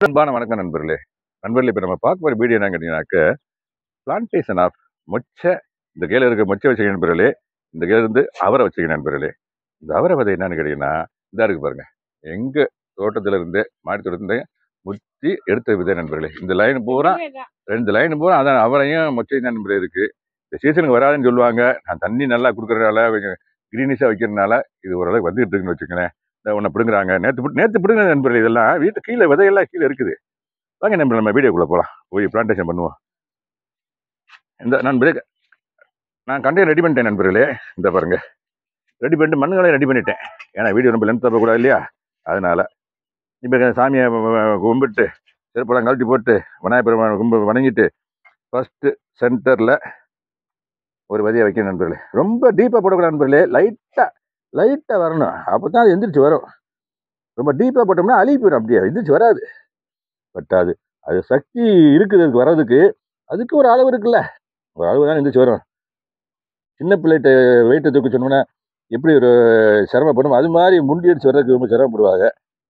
அன்பான வணக்கம் நண்பர்களே நண்பர்களே இப்போ நம்ம பார்க்க போகிற வீடியோ என்ன கேட்டீங்கன்னாக்க பிளான்டேஷன் ஆஃப் மொச்சை இந்த கையில் இருக்க மொச்சை வச்சுக்க நண்பர்களே இந்த கையில இருந்து அவரை வச்சுக்க நண்பர்களே இந்த அவரை விதை என்னன்னு கேட்டீங்கன்னா இதா இருக்கு பாருங்க எங்க தோட்டத்துல இருந்து மாடி தோட்டத்துல முத்தி எடுத்த விதை நண்பர்களே இந்த லைன் பூரா ரெண்டு லைன் பூரா அதான் அவரையும் மொச்சையும் தான் நண்பர்களே இருக்கு இந்த சீசனுக்கு வராதுன்னு சொல்லுவாங்க நான் தண்ணி நல்லா கொடுக்கறதுனால கொஞ்சம் கிரீனிஷாக வைக்கிறதுனால இது ஓரளவுக்கு வந்துகிட்டு இருக்குன்னு வச்சுக்கோங்களேன் இந்த ஒன்று பிடுங்குறாங்க நேற்று நேற்று பிடுங்க நண்பர்களே இதெல்லாம் வீட்டு கீழே விதையெல்லாம் கீழே இருக்குது வாங்க நம்ம நம்ம வீடியோக்குள்ளே போகலாம் போய் பிளான்டேஷன் பண்ணுவோம் இந்த நண்பரே நான் கண்டையை ரெடி பண்ணிட்டேன் நண்பர்களே இந்த பாருங்க ரெடி பண்ணிட்டு மண்ணுகளை ரெடி பண்ணிட்டேன் ஏன்னா வீடியோ நம்ம லென்த் தரக்கூடாது இல்லையா அதனால இப்போ சாமியை வ- வ- கும்பிட்டு செருப்பெல்லாம் கழட்டி போட்டு விநாயகர் பெருமானை கும்பி வணங்கிட்டு ஃபஸ்ட்டு சென்டரில் ஒரு விதையை வைக்கணும் நண்பர்களே ரொம்ப டீப்பாக போடக்கூடாது நண்பர்களே லைட்டாக லைட்டாக வரணும் அப்போ தான் அது எந்திரிச்சு வரும் ரொம்ப டீப்பாக போட்டோம்னா அழுகி போயிடும் அப்படியே எந்திரிச்சு வராது பட் அது அது சக்தி இருக்குது அதுக்கு வர்றதுக்கு அதுக்கு ஒரு அளவு இருக்குல்ல ஒரு அளவு தான் எந்திரிச்சு வரும் சின்ன பிள்ளைகிட்ட வெயிட்டை தூக்க சொன்னோம்னா எப்படி ஒரு சிரமப்படும் அது மாதிரி முண்டி அடிச்சு வர்றதுக்கு ரொம்ப சிரமப்படுவாங்க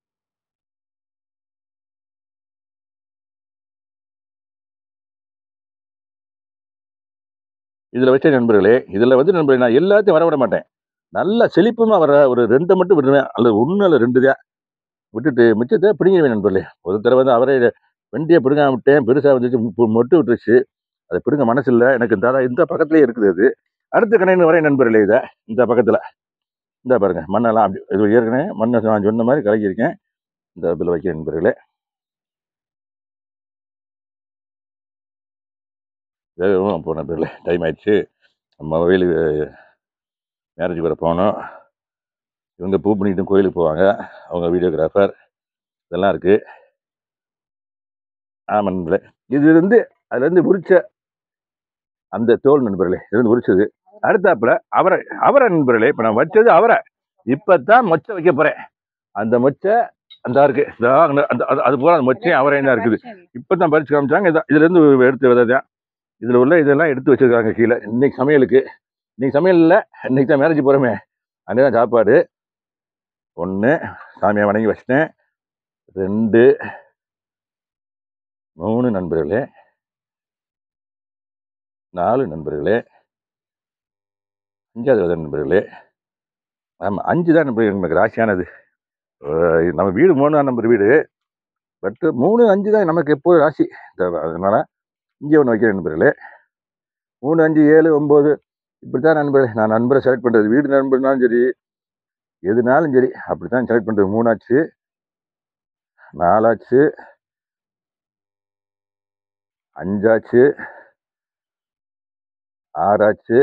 இதில் வச்ச நண்பர்களே இதில் வந்து நண்பர்களே நான் எல்லாத்தையும் வர விட மாட்டேன் நல்லா செழிப்புமா வர ஒரு ரெண்டை மட்டும் விடுவேன் அல்லது ஒன்று அல்லது ரெண்டு தான் விட்டுட்டு மிச்சத்தை பிடிங்கிடுவேன் நண்பர்களே ஒரு தடவை வந்து அவரை வெண்டியை பிடுங்காம விட்டேன் பெருசாக வந்துச்சு மு- மொட்டு விட்டுருச்சு அதை பிடுங்க மனசு இல்லை எனக்கு இந்த அதான் இந்த பக்கத்துலேயே இருக்குது அது அடுத்த கணைன்னு வரேன் நண்பர்களே இதை இந்த பக்கத்தில் இந்த பாருங்க மண்ணெல்லாம் அப்படி இது ஏற்கனவே மண்ணை நான் சொன்ன மாதிரி கலக்கியிருக்கேன் இந்த இதில் வைக்கிறேன் நண்பர்களே வேகவும் போன நண்பர்களே டைம் ஆயிடுச்சு நம்ம கோயில் மேரேஜுக்கு வர போகணும் இவங்க பூ பண்ணிட்டு கோயிலுக்கு போவாங்க அவங்க வீடியோகிராஃபர் இதெல்லாம் இருக்குது ஆமாம் நண்பர்களே இது இருந்து அதுலேருந்து உரிச்ச அந்த தோல் நண்பர்களே இதுலேருந்து உரிச்சது அடுத்தாப்புல அவரை அவரை நண்பர்களே இப்போ நான் வச்சது அவரை இப்போ தான் மொச்சை வைக்க போகிறேன் அந்த மொச்சை அந்த இருக்கு இதோ அங்க- அந்த அது- அது பூரா அந்த மொச்சையும் அவரையும் தான் இருக்குது இப்போ தான் பறிச்சு காமிச்சாங்க இதான் இதுலேருந்து எடுத்து விதை தான் இதில் உள்ள இதெல்லாம் எடுத்து வச்சிருக்காங்க கீழே இன்னைக்கு சமையலுக்கு இன்னைக்கு சமையல் இல்லை இன்னைக்கு தான் மேரேஜ் போகிறோமே அங்கே தான் சாப்பாடு ஒன்று சாமியை வணங்கி வச்சிட்டேன் ரெண்டு மூணு நண்பர்களே நாலு நண்பர்களே அஞ்சாவது வித நண்பர்களே ஆமாம் அஞ்சு தான் நண்பர்கள் நமக்கு ராசியானது அஹ் இது நம்ம வீடு மூணு தான் நம்பர் வீடு பட்டு மூணு அஞ்சு தான் நமக்கு எப்போதும் ராசி இந்த- அதனால இங்கே ஒன்று வைக்கிறேன் நண்பர்களே மூணு அஞ்சு ஏழு ஒம்பது இப்படி தான் நண்பர்களே நான் நண்பரை செலக்ட் பண்ணுறது வீடு நண்பர்னாலும் சரி எதுனாலும் சரி அப்படி தான் செலக்ட் பண்ணுறது மூணாச்சு நாலாச்சு அஞ்சாச்சு ஆறாச்சு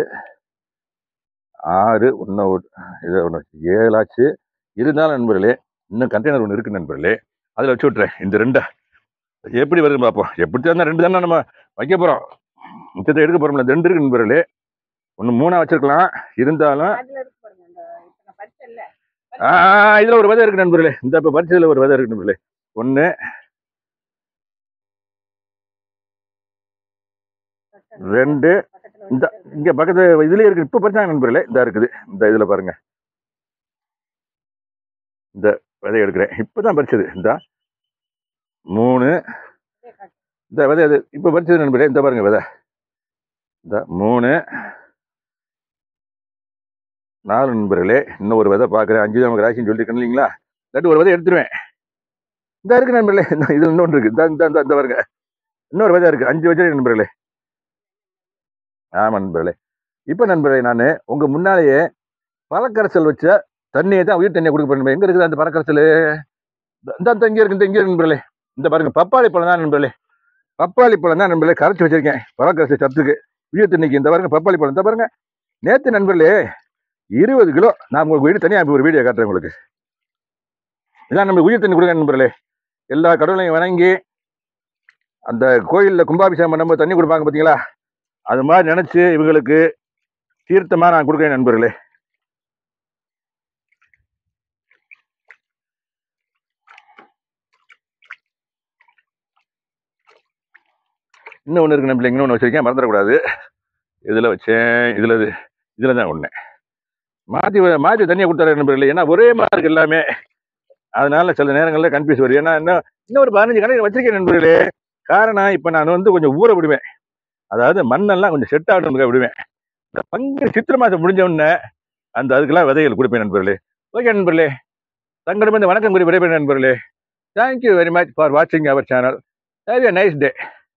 ஆறு ஒன்று இது ஒன்று ஏழாச்சு இருந்தாலும் நண்பர்களே இன்னும் கண்டெய்னர் ஒன்று இருக்கு நண்பர்களே அதில் வச்சு விட்றேன் இந்த ரெண்டை எப்படி வருதுன்னு பார்ப்போம் எப்படி தான் ரெண்டு தானே நம்ம வைக்க போகிறோம் முச்சத்தை எடுக்க போகிறோம்ல இந்த ரெண்டு இருக்கு நண்பர்களே ஒன்று மூணா வச்சிருக்கலாம் இருந்தாலும் அதுல இருக்கு பாருங்க அந்த இப்ப நான் படிச்சேன்ல ஆ இதில் ஒரு விதை இருக்கு நண்பர்களே இந்த இப்போ பரிச்சையில் ஒரு விதை இருக்கு நண்பர்களே ஒன்று ரெண்டு பக்கத்துல இந்த வச்சுட்டு இங்கே பக்கத்து இதுலேயே இருக்கு இப்போ பறிச்சாங்க நண்பர்களே இந்த இருக்குது இந்த இதில் பாருங்க இந்த விதை எடுக்கிறேன் இப்போ தான் பறிச்சது இந்த மூணு அப்படியே காட்டு. இந்த விதை இது இப்போ பறிச்சது நண்பர்களே இந்த பாருங்க விதை இந்த மூணு நாலு நண்பர்களே இன்னும் ஒரு விதை பார்க்குறேன் அஞ்சு நமக்கு ராசின்னு சொல்லியிருக்கேன் இல்லைங்களா இல்லாட்டி ஒரு விதை எடுத்துருவேன் இந்த இருக்கு நண்பர்களே இந்த இது இன்னொன்று இருக்கு இந்த இந்த இந்த- இந்த பாருங்க இன்னொரு விதை இருக்கு அஞ்சு வச்சிருக்கேன் நண்பர்களே ஆமாம் நண்பர்களே இப்போ நண்பர்களே நான் உங்கள் முன்னாலேயே பழக்கரைசல் வச்ச தண்ணியை தான் உயிர் தண்ணியை கொடுக்க போறேன் எங்கே இருக்குது அந்த பழக்கரைசல் இந்த இந்த இங்கே இருக்கு இந்த இங்கே இருக்கு நண்பர்களே இந்த பாருங்க பப்பாளி பழம் தான் நண்பர்களே பப்பாளி பழம் தான் நண்பர்களே கரைச்சி வச்சிருக்கேன் பழக்கரைசல் சத்துக்கு உயிர் தண்ணிக்கு இந்த பாருங்க பப்பாளி பழம் இந்த பாருங்க நேற்று நண்பர்களே இருபது கிலோ நான் உங்களுக்கு வீடு தனியாக ஒரு வீடியோ காட்டுறேன் உங்களுக்கு இதான் நம்ம உயிர் தண்ணி கொடுங்க நண்பர்களே எல்லா கடவுளையும் வணங்கி அந்த கோயிலில் கும்பாபிஷேகம் பண்ணும்போது தண்ணி கொடுப்பாங்க பார்த்தீங்களா அது மாதிரி நினச்சி இவங்களுக்கு தீர்த்தமாக நான் கொடுக்குறேன் நண்பர்களே இன்னும் ஒன்று இருக்கு நம்பி இன்னொன்று வச்சிருக்கேன் மறந்துடக்கூடாது இதில் வச்சேன் இதில் இது இதில் தான் ஒன்று மாற்றி மாற்றி தண்ணியை கொடுத்தாரு நண்பர்களே ஏன்னா ஒரே மாதிரி இருக்கு எல்லாமே அதனால சில நேரங்களில் கன்ஃபியூஸ் வரும் ஏன்னா இன்னும் இன்னும் ஒரு பதினஞ்சு கணக்கு வச்சிருக்கேன் நண்பர்களே காரணம் இப்போ நான் வந்து கொஞ்சம் ஊற விடுவேன் அதாவது மண்ணெல்லாம் கொஞ்சம் செட் ஆகணும்னு விடுவேன் இந்த பங்கு சித்திரை மாதம் முடிஞ்ச உடனே அந்த அதுக்கெல்லாம் விதைகள் கொடுப்பேன் நண்பர்களே ஓகே நண்பர்களே தங்களிடம் இந்த வணக்கம் கூறி விடைபெறும் நண்பர்களே தேங்க்யூ வெரி மச் ஃபார் வாட்சிங் our channel have a nice day